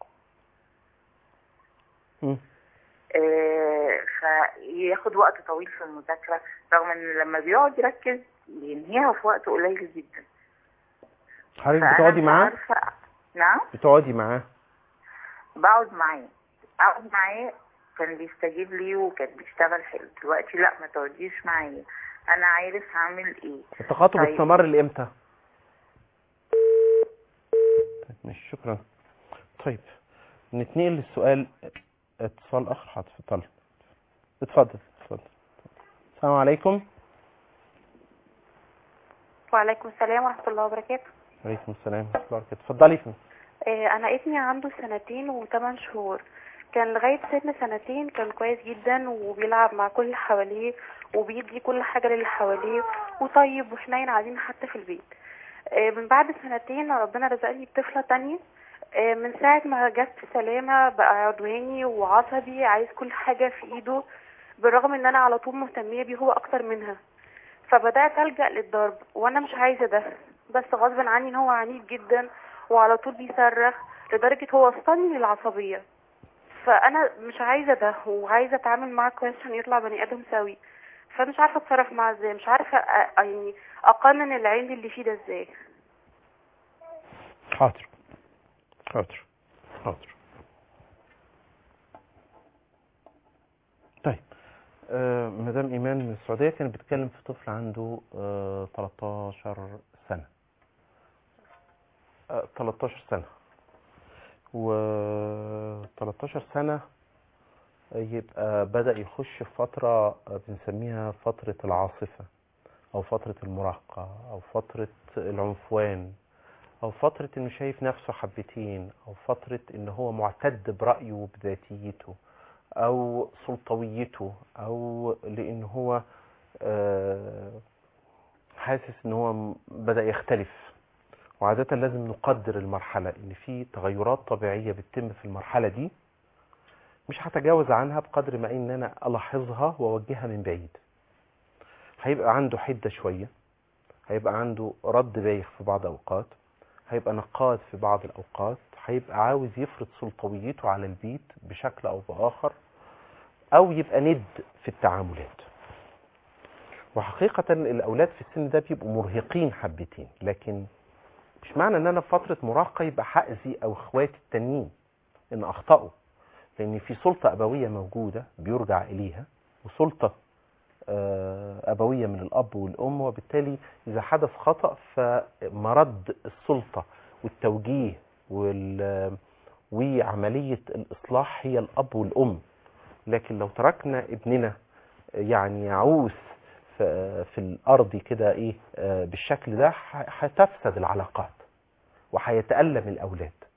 Speaker 2: مم.
Speaker 5: إيه، فياخد وقت طويل في المذاكره رغم ان لما بيقعد يركز بينهيها في وقت قليل جدا
Speaker 2: حضرتك
Speaker 5: فأنا
Speaker 2: بتقعدي
Speaker 5: مش
Speaker 2: معاه
Speaker 5: عارفة نعم
Speaker 2: بتقعدي معاه
Speaker 5: بقعد معاه اقعد معاه كان بيستجيب لي وكان بيشتغل حلو دلوقتي لا ما تقعديش معايا انا عارف هعمل ايه
Speaker 2: التخاطب
Speaker 5: طيب.
Speaker 2: استمر لامتى طيب ماشي شكرا طيب نتنقل للسؤال اتصال اخر حاضر اتفضل اتفضل اتفضل السلام عليكم
Speaker 6: وعليكم السلام ورحمة الله وبركاته
Speaker 2: وعليكم السلام ورحمه الله وبركاته اتفضلي فندم
Speaker 6: آه، أنا ابني عنده سنتين وثمان شهور كان لغاية سن سنتين كان كويس جدا وبيلعب مع كل اللي حواليه وبيدي كل حاجة للي حواليه وطيب وحنين عايزين حتى في البيت آه، من بعد سنتين ربنا رزقني بطفلة تانية آه، من ساعة ما جت سلامة بقى عدواني وعصبي عايز كل حاجة في ايده بالرغم ان انا على طول مهتمية بيه هو اكتر منها فبدأت ألجأ للضرب وأنا مش عايزة ده بس غصب عني إن هو عنيف جدا وعلى طول بيصرخ لدرجة هو وصلني للعصبية فأنا مش عايزة ده وعايزة أتعامل معاه كويس عشان يطلع بني آدم سوي فمش عارفة أتصرف معاه إزاي مش عارفة أ- يعني أقنن العين اللي فيه ده إزاي
Speaker 2: حاضر حاضر حاضر طيب آه مدام ايمان من السعوديه كانت بتتكلم في طفل عنده آه 13 سنه آه 13 سنه و 13 سنه يبقى بدا يخش في فتره آه، بنسميها فتره العاصفه او فتره المراهقه او فتره العنفوان او فترة انه شايف نفسه حبتين او فترة ان هو معتد برأيه وبذاتيته او سلطويته او لان هو آه، حاسس ان هو م- بدأ يختلف وعادة لازم نقدر المرحلة ان في تغيرات طبيعية بتتم في المرحلة دي مش هتجاوز عنها بقدر ما ان انا الاحظها واوجهها من بعيد هيبقى عنده حدة شوية هيبقى عنده رد بايخ في بعض الاوقات هيبقى نقاد في بعض الأوقات هيبقى عاوز يفرض سلطويته على البيت بشكل أو بآخر أو يبقى ند في التعاملات وحقيقة الأولاد في السن ده بيبقوا مرهقين حبتين لكن مش معنى ان انا في فترة مراهقة يبقى حأذي او اخواتي التانيين ان اخطأوا لان في سلطة ابوية موجودة بيرجع اليها وسلطة آه، أبوية من الأب والأم وبالتالي إذا حدث خطأ فمرد السلطة والتوجيه وال وعملية الإصلاح هي الأب والأم لكن لو تركنا ابننا يعني يعوث في في الأرض كده إيه آه، بالشكل ده ح- هتفسد العلاقات وهيتألم الأولاد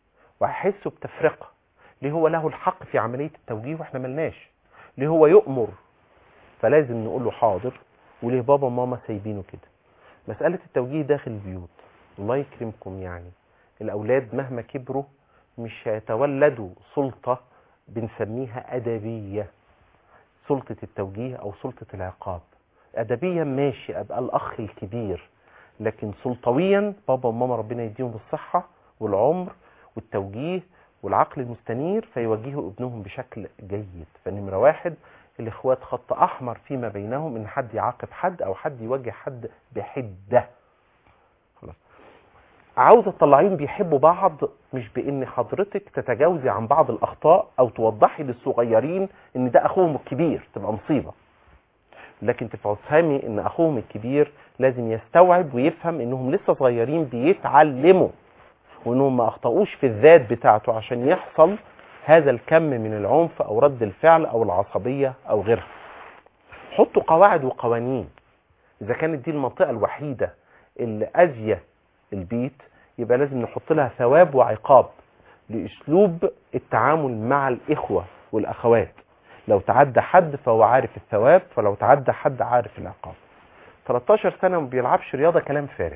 Speaker 2: وهيحسوا بتفرقه ليه هو له الحق في عمليه التوجيه واحنا ملناش ليه هو يؤمر فلازم نقول له حاضر وليه بابا وماما سايبينه كده مساله التوجيه داخل البيوت الله يكرمكم يعني الاولاد مهما كبروا مش هيتولدوا سلطه بنسميها ادبيه سلطه التوجيه او سلطه العقاب ادبيا ماشي ابقى الاخ الكبير لكن سلطويا بابا وماما ربنا يديهم الصحه والعمر والتوجيه والعقل المستنير فيوجهوا ابنهم بشكل جيد فنمره واحد الاخوات خط احمر فيما بينهم ان حد يعاقب حد او حد يوجه حد بحده خلاص عاوزه تطلعيهم بيحبوا بعض مش بان حضرتك تتجاوزي عن بعض الاخطاء او توضحي للصغيرين ان ده اخوهم الكبير تبقى مصيبه لكن تفهمي ان اخوهم الكبير لازم يستوعب ويفهم انهم لسه صغيرين بيتعلموا وانهم ما اخطاوش في الذات بتاعته عشان يحصل هذا الكم من العنف او رد الفعل او العصبيه او غيرها حطوا قواعد وقوانين اذا كانت دي المنطقه الوحيده اللي اذيه البيت يبقى لازم نحط لها ثواب وعقاب لاسلوب التعامل مع الاخوه والاخوات لو تعدى حد فهو عارف الثواب فلو تعدى حد عارف العقاب 13 سنه ما بيلعبش رياضه كلام فارغ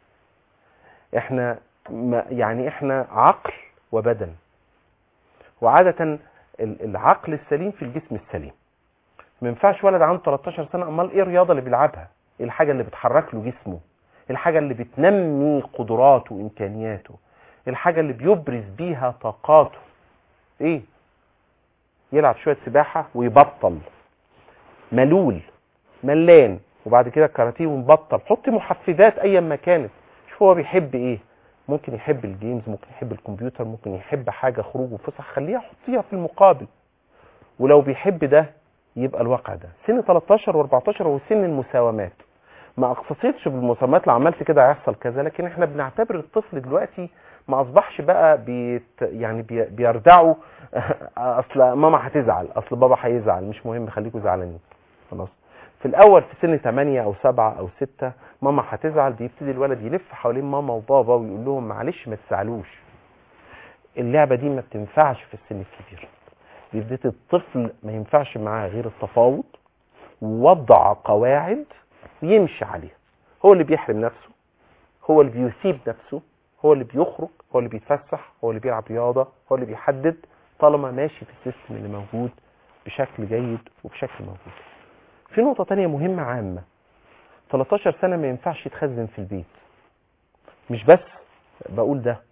Speaker 2: احنا ما يعني احنا عقل وبدن وعاده ال- العقل السليم في الجسم السليم ما ينفعش ولد عنده 13 سنه امال ايه الرياضه اللي بيلعبها ايه الحاجه اللي بتحرك له جسمه ايه الحاجه اللي بتنمي قدراته وامكانياته ايه الحاجه اللي بيبرز بيها طاقاته ايه يلعب شويه سباحه ويبطل ملول ملان وبعد كده الكاراتيه ونبطل حطي محفزات ايا ما كانت شوف هو بيحب ايه ممكن يحب الجيمز ممكن يحب الكمبيوتر ممكن يحب حاجه خروج وفسح خليها حطيها في المقابل ولو بيحب ده يبقى الواقع ده سن 13 و14 هو سن المساومات ما اقتصدش بالمساومات لو عملت كده هيحصل كذا لكن احنا بنعتبر الطفل دلوقتي ما اصبحش بقى بيت يعني بي بيردعوا اصل ماما هتزعل اصل بابا هيزعل مش مهم خليكم زعلانين خلاص في الاول في سن 8 او 7 او 6 ماما هتزعل بيبتدي الولد يلف حوالين ماما وبابا ويقول لهم معلش ما تزعلوش اللعبه دي ما بتنفعش في السن الكبير بيبتدي الطفل ما ينفعش معاه غير التفاوض ووضع قواعد ويمشي عليها هو اللي بيحرم نفسه هو اللي بيسيب نفسه هو اللي بيخرج هو اللي بيتفسح هو اللي بيلعب رياضه هو اللي بيحدد طالما ماشي في السيستم اللي موجود بشكل جيد وبشكل موجود في نقطه تانية مهمه عامه 13 سنه ما ينفعش يتخزن في البيت مش بس بقول ده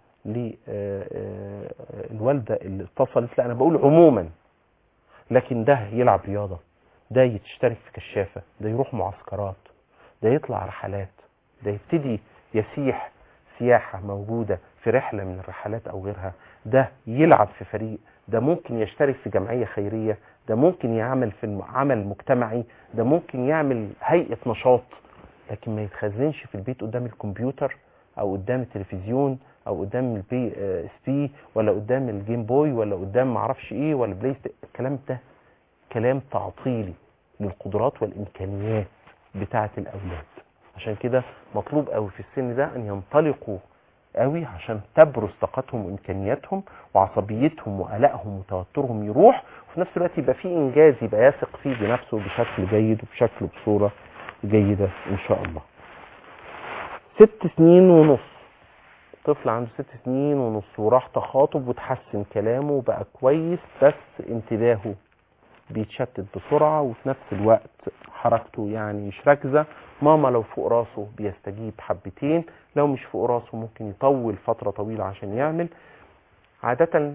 Speaker 2: للوالده اللي اتصلت لا انا بقول عموما لكن ده يلعب رياضه ده يشترك في كشافه ده يروح معسكرات ده يطلع رحلات ده يبتدي يسيح سياحه موجوده في رحله من الرحلات او غيرها ده يلعب في فريق ده ممكن يشترك في جمعيه خيريه ده ممكن يعمل في عمل مجتمعي ده ممكن يعمل هيئه نشاط لكن ما يتخزنش في البيت قدام الكمبيوتر او قدام التلفزيون او قدام البي اس بي ولا قدام الجيم بوي ولا قدام معرفش ايه ولا بلاي ست... الكلام ده كلام تعطيلي للقدرات والامكانيات بتاعه الاولاد عشان كده مطلوب قوي في السن ده ان ينطلقوا قوي عشان تبرز طاقتهم وامكانياتهم وعصبيتهم وقلقهم وتوترهم يروح وفي نفس الوقت يبقى في انجاز يبقى يثق فيه بنفسه بشكل جيد وبشكل بصوره جيده ان شاء الله ست سنين ونص طفل عنده ست سنين ونص وراح تخاطب وتحسن كلامه وبقى كويس بس انتباهه بيتشتت بسرعة وفي نفس الوقت حركته يعني مش راكزة ماما لو فوق راسه بيستجيب حبتين لو مش فوق راسه ممكن يطول فترة طويلة عشان يعمل عادة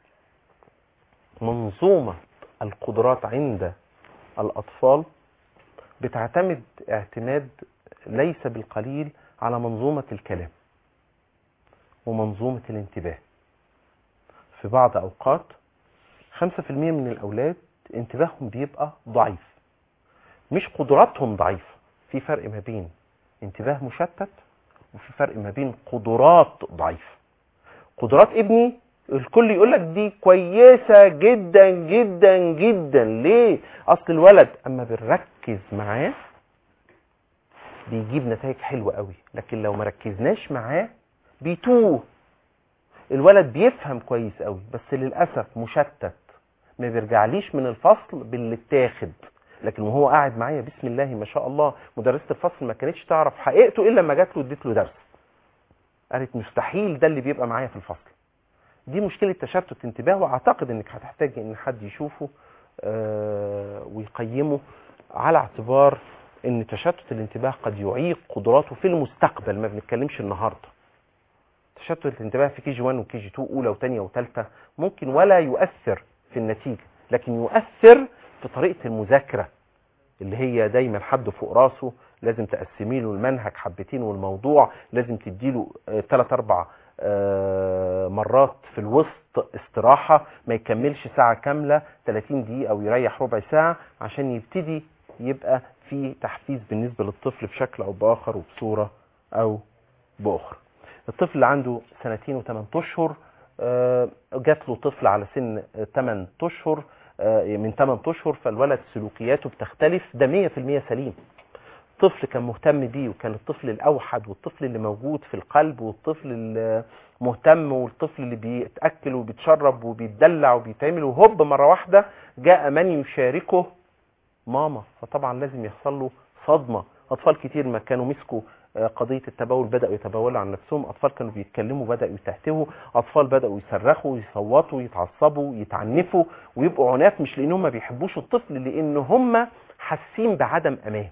Speaker 2: منظومة القدرات عند الأطفال بتعتمد اعتماد ليس بالقليل على منظومة الكلام ومنظومة الانتباه في بعض أوقات 5% من الأولاد انتباههم بيبقى ضعيف مش قدراتهم ضعيفة في فرق ما بين انتباه مشتت وفي فرق ما بين قدرات ضعيفة قدرات ابني الكل يقول لك دي كويسة جدا جدا جدا ليه اصل الولد اما بنركز معاه بيجيب نتائج حلوة قوي لكن لو ما ركزناش معاه بيتوه الولد بيفهم كويس قوي بس للاسف مشتت ما بيرجعليش من الفصل باللي اتاخد لكن وهو قاعد معايا بسم الله ما شاء الله مدرسه الفصل ما كانتش تعرف حقيقته الا لما جات له اديت له درس قالت مستحيل ده اللي بيبقى معايا في الفصل دي مشكله تشتت انتباه واعتقد انك هتحتاج ان حد يشوفه آه، ويقيمه على اعتبار ان تشتت الانتباه قد يعيق قدراته في المستقبل ما بنتكلمش النهارده تشتت الانتباه في كي جي 1 وكي جي 2 اولى وثانيه وثالثه ممكن ولا يؤثر في النتيجه لكن يؤثر في طريقه المذاكره اللي هي دايما حد فوق راسه لازم تقسمي له المنهج حبتين والموضوع لازم تديله ثلاث اربع آه، مرات في الوسط استراحة ما يكملش ساعة كاملة 30 دقيقة أو يريح ربع ساعة عشان يبتدي يبقى في تحفيز بالنسبة للطفل بشكل أو بآخر وبصورة أو بأخرى الطفل اللي عنده سنتين وثمان أشهر آه، جات له طفل على سن 8 أشهر آه، من 8 أشهر فالولد سلوكياته بتختلف ده 100% سليم طفل كان مهتم بيه وكان الطفل الأوحد والطفل اللي موجود في القلب والطفل المهتم والطفل اللي بيتأكل وبيتشرب وبيتدلع وبيتعمل وهوب مرة واحدة جاء من يشاركه ماما فطبعا لازم يحصل له صدمة أطفال كتير ما كانوا مسكوا آه، قضية التبول بدأوا يتبولوا عن نفسهم أطفال كانوا بيتكلموا بدأوا يتهتهوا أطفال بدأوا يصرخوا يصوتوا يتعصبوا يتعنفوا ويبقوا عناف مش لأنهم ما بيحبوش الطفل لأن هم حاسين بعدم أمان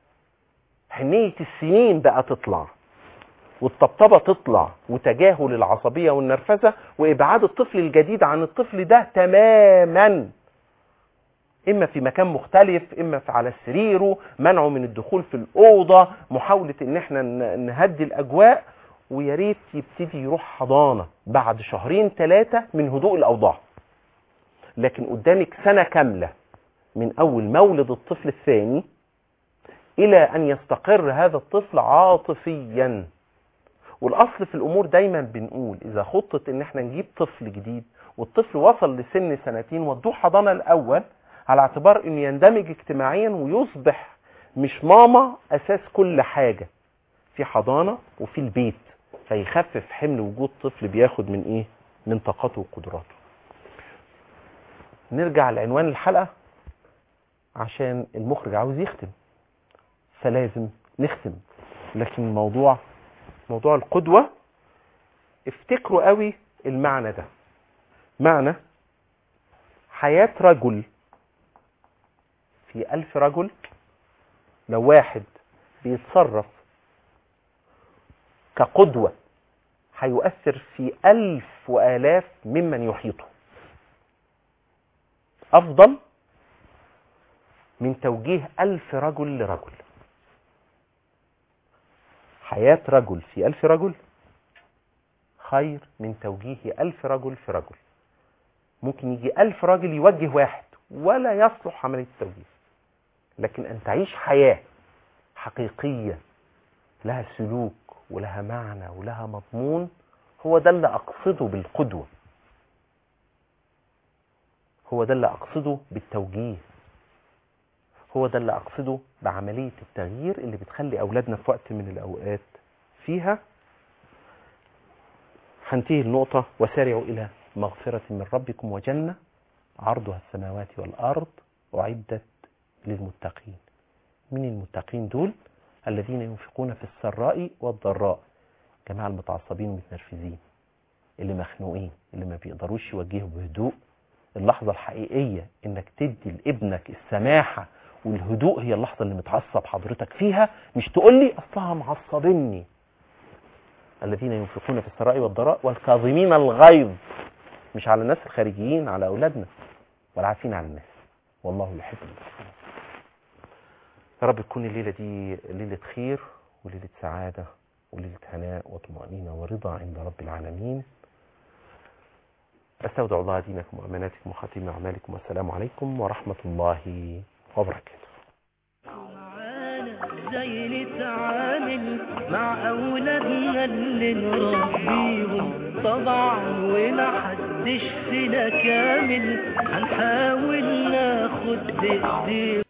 Speaker 2: حنية السنين بقى تطلع والطبطبة تطلع وتجاهل العصبية والنرفزة وإبعاد الطفل الجديد عن الطفل ده تماما إما في مكان مختلف إما في على سريره منعه من الدخول في الأوضة محاولة إن احنا ن- نهدي الأجواء ويا ريت يبتدي يروح حضانة بعد شهرين ثلاثة من هدوء الأوضاع لكن قدامك سنة كاملة من أول مولد الطفل الثاني الى ان يستقر هذا الطفل عاطفيا والاصل في الامور دايما بنقول اذا خطط ان احنا نجيب طفل جديد والطفل وصل لسن سنتين ودوه حضانه الاول على اعتبار انه يندمج اجتماعيا ويصبح مش ماما اساس كل حاجه في حضانه وفي البيت فيخفف حمل وجود طفل بياخد من ايه من طاقته وقدراته نرجع لعنوان الحلقه عشان المخرج عاوز يختم فلازم نختم لكن الموضوع موضوع القدوة افتكروا قوي المعنى ده معنى حياة رجل في ألف رجل لو واحد بيتصرف كقدوة هيؤثر في ألف وآلاف ممن يحيطه أفضل من توجيه ألف رجل لرجل حياة رجل في ألف رجل خير من توجيه ألف رجل في رجل ممكن يجي ألف راجل يوجه واحد ولا يصلح عملية التوجيه لكن أن تعيش حياة حقيقية لها سلوك ولها معنى ولها مضمون هو ده اللي أقصده بالقدوة هو ده اللي أقصده بالتوجيه هو ده اللي أقصده بعملية التغيير اللي بتخلي أولادنا في وقت من الأوقات فيها هنتهي النقطة وسارعوا إلى مغفرة من ربكم وجنة عرضها السماوات والأرض أعدت للمتقين من المتقين دول الذين ينفقون في السراء والضراء جماعة المتعصبين والمتنرفزين اللي مخنوقين اللي ما بيقدروش يوجهوا بهدوء اللحظة الحقيقية انك تدي لابنك السماحة والهدوء هي اللحظة اللي متعصب حضرتك فيها مش تقول لي اصلها معصبني الذين ينفقون في السراء والضراء والكاظمين الغيظ مش على الناس الخارجيين على اولادنا والعافين عن الناس والله يحب المحسنين يا رب تكون الليلة دي ليلة خير وليلة سعادة وليلة هناء وطمأنينة ورضا عند رب العالمين أستودع الله دينكم وأماناتكم وخاتم أعمالكم والسلام عليكم ورحمة الله وبركاته
Speaker 1: معانا ازاي نتعامل مع اولادنا اللي نربيهم طبعا ومحدش فينا كامل هنحاول ناخد بايديهم